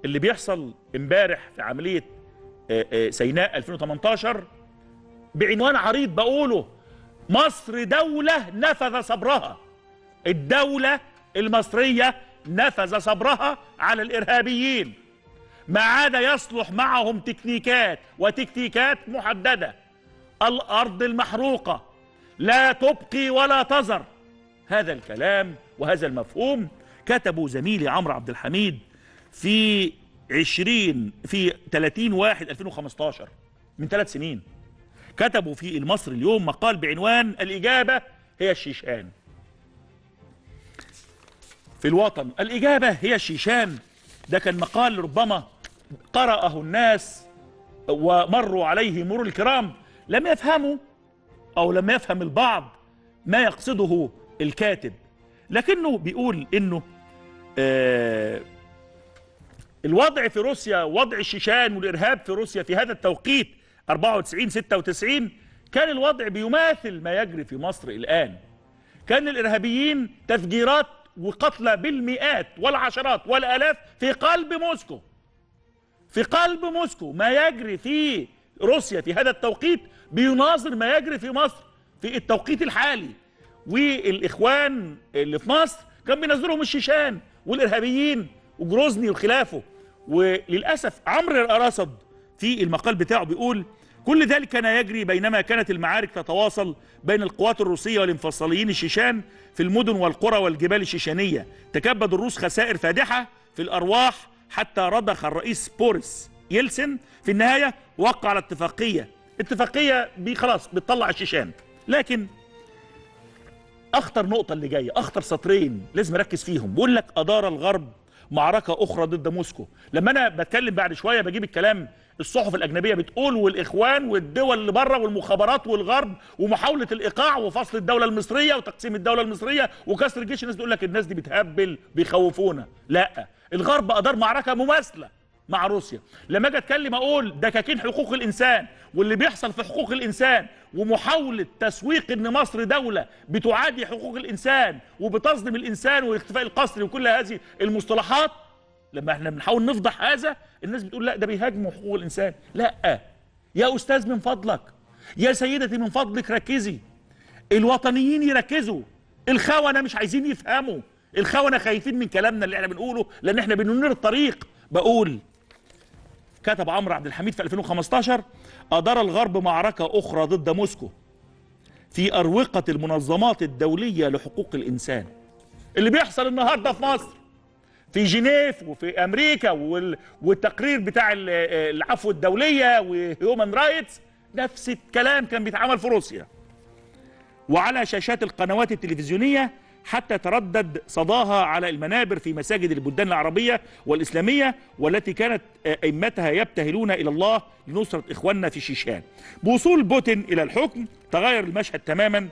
اللي بيحصل امبارح في عمليه آه، آه، سيناء 2018 بعنوان عريض بقوله مصر دولة نفذ صبرها الدولة المصرية نفذ صبرها على الإرهابيين ما عاد يصلح معهم تكنيكات وتكتيكات محددة الأرض المحروقة لا تبقي ولا تذر هذا الكلام وهذا المفهوم كتبه زميلي عمرو عبد الحميد في 20 في 30 واحد 2015 من ثلاث سنين كتبوا في المصري اليوم مقال بعنوان الإجابة هي الشيشان في الوطن الإجابة هي الشيشان ده كان مقال ربما قرأه الناس ومروا عليه مرور الكرام لم يفهموا أو لم يفهم البعض ما يقصده الكاتب لكنه بيقول إنه آه الوضع في روسيا وضع الشيشان والإرهاب في روسيا في هذا التوقيت 94 96 كان الوضع بيماثل ما يجري في مصر الآن كان الإرهابيين تفجيرات وقتلى بالمئات والعشرات والآلاف في قلب موسكو في قلب موسكو ما يجري في روسيا في هذا التوقيت بيناظر ما يجري في مصر في التوقيت الحالي والإخوان اللي في مصر كان بينزلهم الشيشان والإرهابيين وجروزني وخلافه وللأسف عمرو الأرصد في المقال بتاعه بيقول كل ذلك كان يجري بينما كانت المعارك تتواصل بين القوات الروسية والانفصاليين الشيشان في المدن والقرى والجبال الشيشانية تكبد الروس خسائر فادحة في الأرواح حتى رضخ الرئيس بوريس يلسن في النهاية وقع على اتفاقية اتفاقية بي خلاص بتطلع الشيشان لكن اخطر نقطة اللي جاية اخطر سطرين لازم اركز فيهم بقول لك ادار الغرب معركة اخرى ضد موسكو لما انا بتكلم بعد شوية بجيب الكلام الصحف الاجنبية بتقول والاخوان والدول اللي بره والمخابرات والغرب ومحاولة الايقاع وفصل الدولة المصرية وتقسيم الدولة المصرية وكسر الجيش الناس تقول لك الناس دي بتهبل بيخوفونا لا الغرب ادار معركة مماثلة مع روسيا لما اجي اتكلم اقول دكاكين حقوق الانسان واللي بيحصل في حقوق الانسان ومحاوله تسويق ان مصر دوله بتعادي حقوق الانسان وبتظلم الانسان والاختفاء القسري وكل هذه المصطلحات لما احنا بنحاول نفضح هذا الناس بتقول لا ده بيهاجموا حقوق الانسان لا يا استاذ من فضلك يا سيدتي من فضلك ركزي الوطنيين يركزوا الخونه مش عايزين يفهموا الخونه خايفين من كلامنا اللي احنا بنقوله لان احنا بننير الطريق بقول كتب عمرو عبد الحميد في 2015 أدار الغرب معركة أخرى ضد موسكو في أروقة المنظمات الدولية لحقوق الإنسان اللي بيحصل النهاردة في مصر في جنيف وفي أمريكا وال... والتقرير بتاع ال- العفو الدولية وهيومن رايتس نفس الكلام كان بيتعمل في روسيا وعلى شاشات القنوات التلفزيونية حتى تردد صداها على المنابر في مساجد البلدان العربية والإسلامية والتي كانت أئمتها يبتهلون إلى الله لنصرة إخواننا في الشيشان بوصول بوتين إلى الحكم تغير المشهد تماما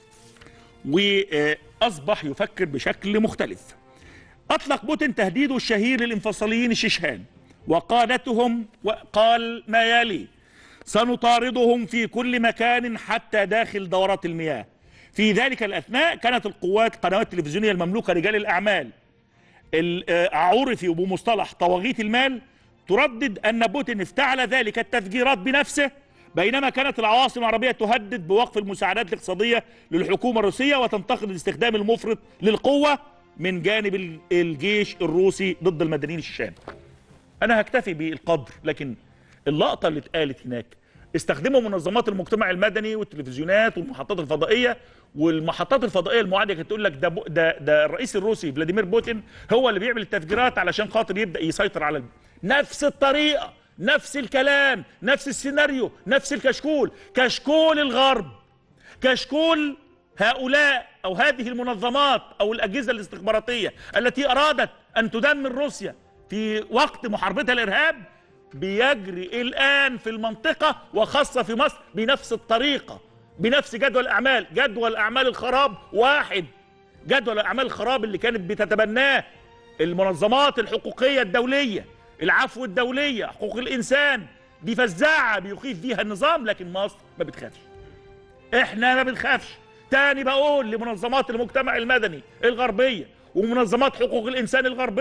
وأصبح يفكر بشكل مختلف أطلق بوتين تهديده الشهير للانفصاليين الشيشان وقادتهم وقال ما يلي سنطاردهم في كل مكان حتى داخل دورات المياه في ذلك الأثناء كانت القوات قنوات التلفزيونية المملوكة رجال الأعمال ال- آه، عرفوا بمصطلح طواغيت المال تردد أن بوتين افتعل ذلك التفجيرات بنفسه بينما كانت العواصم العربية تهدد بوقف المساعدات الاقتصادية للحكومة الروسية وتنتقد الاستخدام المفرط للقوة من جانب ال- الجيش الروسي ضد المدنيين الشيشان انا هكتفي بالقدر لكن اللقطه اللي اتقالت هناك استخدموا منظمات المجتمع المدني والتلفزيونات والمحطات الفضائيه والمحطات الفضائيه المعاديه كانت تقول لك ده بو- ده ده الرئيس الروسي فلاديمير بوتين هو اللي بيعمل التفجيرات علشان خاطر يبدا يسيطر على الب- نفس الطريقه نفس الكلام نفس السيناريو نفس الكشكول كشكول الغرب كشكول هؤلاء او هذه المنظمات او الاجهزه الاستخباراتيه التي ارادت ان تدمر روسيا في وقت محاربتها الارهاب بيجري الان في المنطقه وخاصه في مصر بنفس الطريقه بنفس جدول الاعمال جدول اعمال الخراب واحد جدول اعمال الخراب اللي كانت بتتبناه المنظمات الحقوقيه الدوليه العفو الدوليه حقوق الانسان دي فزاعه بيخيف فيها النظام لكن مصر ما بتخافش احنا ما بنخافش تاني بقول لمنظمات المجتمع المدني الغربية ومنظمات حقوق الإنسان الغربية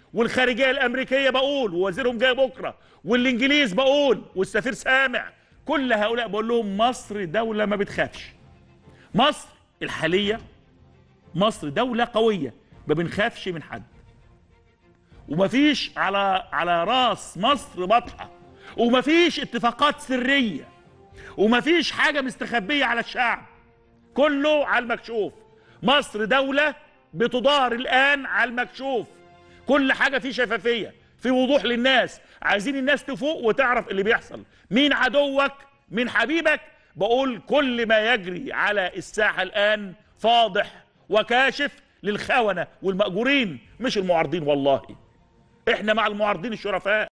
والخارجيه الامريكيه بقول ووزيرهم جاي بكره والانجليز بقول والسفير سامع كل هؤلاء بقول لهم مصر دوله ما بتخافش مصر الحاليه مصر دوله قويه ما بنخافش من حد ومفيش على على راس مصر بطحه ومفيش اتفاقات سريه ومفيش حاجه مستخبيه على الشعب كله على المكشوف مصر دوله بتدار الان على المكشوف كل حاجه فيه شفافيه في وضوح للناس عايزين الناس تفوق وتعرف اللي بيحصل مين عدوك مين حبيبك بقول كل ما يجري على الساحه الان فاضح وكاشف للخونه والمأجورين مش المعارضين والله احنا مع المعارضين الشرفاء